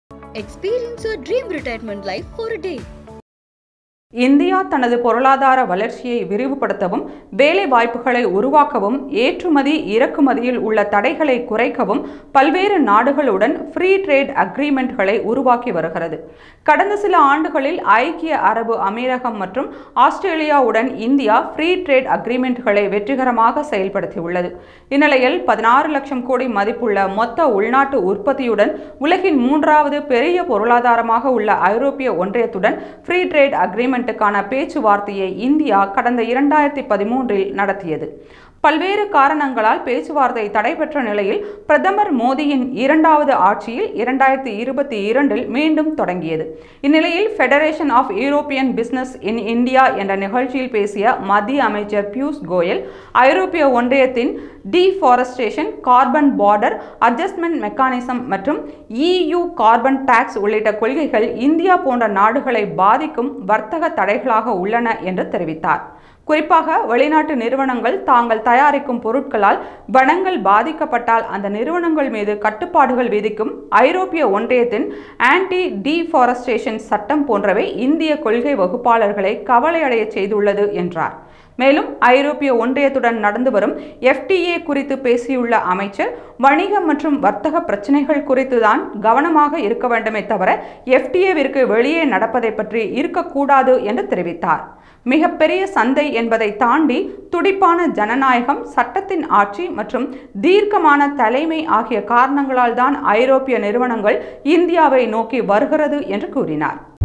Experience your dream retirement life for a day. India தனது பொருளாதார வளர்ச்சியை விரிவுபடுத்தவும் வேலை வாய்ப்புகளை உருவாக்கவும் ஏற்றுமதி இறக்குமதியில் உள்ள தடைகளை குறைக்கவும் பல்வேறு நாடுகளுடன் ஃப்ரீ ட்ரேட் அக்ரிமெண்ட்களை உருவாக்கி வருகிறது கடந்த சில ஆண்டுகளில் ஐக்கிய அரபு அமீரகம் மற்றும் ஆஸ்திரேலியாவுடன் இந்தியா ஃப்ரீ ட்ரேட் அக்ரிமெண்ட்களை வெற்றிகரமாக செயல்படுத்தியுள்ளது இந்நிலையில் பதினாறு லட்சம் கோடி மதிப்புள்ள மொத்த உள்நாட்டு உற்பத்தியுடன் உலகின் மூன்றாவது பெரிய பொருளாதாரமாக உள்ள ஐரோப்பிய ஒன்றியத்துடன் ஃப்ரீ ட்ரேட் அக்ரிமெண்ட்டுக்கான பேச்சுவார்த்தையை இந்தியா கடந்த இரண்டாயிரத்தி பதிமூன்றில் நடத்தியது பல்வேறு காரணங்களால் பேச்சுவார்த்தை தடைபெற்ற நிலையில் பிரதமர் மோடியின் இரண்டாவது ஆட்சியில் இரண்டாயிரத்தி இருபத்தி இரண்டில் மீண்டும் தொடங்கியது இந்நிலையில் federation of European business in India என்ற நிகழ்ச்சியில் பேசிய மத்திய அமைச்சர் பியூஷ் கோயல் ஐரோப்பிய ஒன்றியத்தின் deforestation carbon border adjustment mechanism மற்றும் இயு கார்பன் டாக்ஸ் உள்ளிட்ட கொள்கைகள் இந்தியா போன்ற நாடுகளை பாதிக்கும் வர்த்தக தடைகளாக உள்ளன என்று தெரிவித்தார் குறிப்பாக வெளிநாட்டு நிறுவனங்கள் தாங்கள் தயாரிக்கும் பொருட்களால் வனங்கள் பாதிக்கப்பட்டால் அந்த நிறுவனங்கள் மீது கட்டுப்பாடுகள் விதிக்கும் ஐரோப்பிய ஒன்றியத்தின் ஆன்டி டீஃபாரஸ்டேஷன் சட்டம் போன்றவை இந்திய கொள்கை வகுப்பாளர்களை கவலையடைய செய்துள்ளது என்றார் மேலும் ஐரோப்பிய ஒன்றியத்துடன் நடந்து வரும் எஃப்டிஏ குறித்து பேசியுள்ள அமைச்சர் வணிகம் மற்றும் வர்த்தக பிரச்சினைகள் குறித்து தான் கவனமாக இருக்க வேண்டுமே தவிர எஃப்டிஏவிற்கு வெளியே நடப்பதை பற்றி இருக்கக்கூடாது என்று தெரிவித்தார் மிகப்பெரிய சந்தை என்பதை தாண்டி துடிப்பான ஜனநாயகம் சட்டத்தின் ஆட்சி மற்றும் தீர்க்கமான தலைமை ஆகிய காரணங்களால் தான் ஐரோப்பிய நிறுவனங்கள் இந்தியாவை நோக்கி வருகிறது என்று கூறினார்